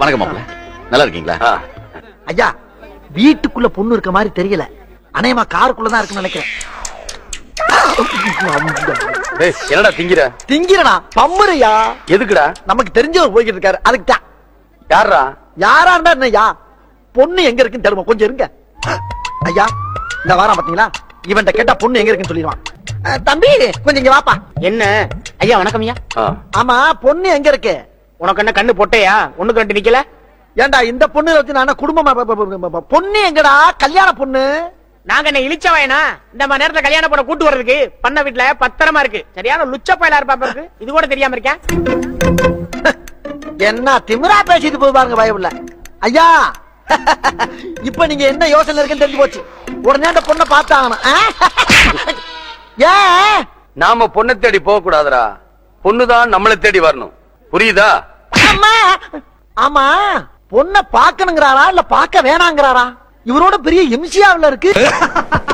வணக்கம் மாப்பிள்ள நல்லா இருக்கீங்களா ஐயா வீட்டுக்குள்ள பொண்ணு இருக்க மாதிரி தெரியல அநேகமா காருக்குள்ளதான் இருக்குன்னு நினைக்கிறேன் டேய், என்னடா திங்கிற திங்கிறனா பம்முறையா எதுக்குடா நமக்கு தெரிஞ்சவர் போய்கிட்டு இருக்காரு அதுக்கு தான் யாரா யாரா இருந்தா என்னய்யா பொண்ணு எங்க இருக்குன்னு தெரியுமா கொஞ்சம் இருங்க ஐயா இந்த வாரம் பாத்தீங்களா இவன்ட்ட கேட்டா பொண்ணு எங்க இருக்குன்னு சொல்லிடுவான் அஹ், தம்பி கொஞ்சம் இங்க வாப்பா என்ன ஐயா வணக்கம் ஐயா ஆமா பொண்ணு எங்க இருக்கு உனக்கு என்ன கண்ணு பொட்டையா ஒண்ணுக்கு ரெண்டு நிக்கல ஏன்டா இந்த பொண்ணு வச்சு நான் என்ன குடும்பமா ப- ப- ப- ப- பொண்ணு எங்கடா கல்யாண பொண்ணு நாங்க என்ன இழிச்ச வயனா இந்த மாதிரி நேரத்துல கல்யாணம் பண்ண கூட்டு வர்றதுக்கு பண்ண வீட்டுல பத்திரமா இருக்கு சரியான லுச்ச பயலா இருப்பா இருக்கு இது கூட தெரியாம இருக்கேன் என்ன திமிரா பேசிட்டு போய் பாருங்க பயமில்ல ஐயா இப்ப நீங்க என்ன யோசனை இருக்குன்னு தெரிஞ்சு போச்சு உடனே அந்த பொண்ணை பார்த்தாகணும் ஆ? ஏன் நாம பொண்ணை தேடி போக கூடாதுடா பொண்ணுதான் நம்மளை தேடி வரணும் புரியுதா அம்மா ஆமா பொண்ண பாக்கணுங்கிறாரா இல்ல பாக்க வேணாங்கிறாரா இவரோட பெரிய எம்சியாவில் இருக்கு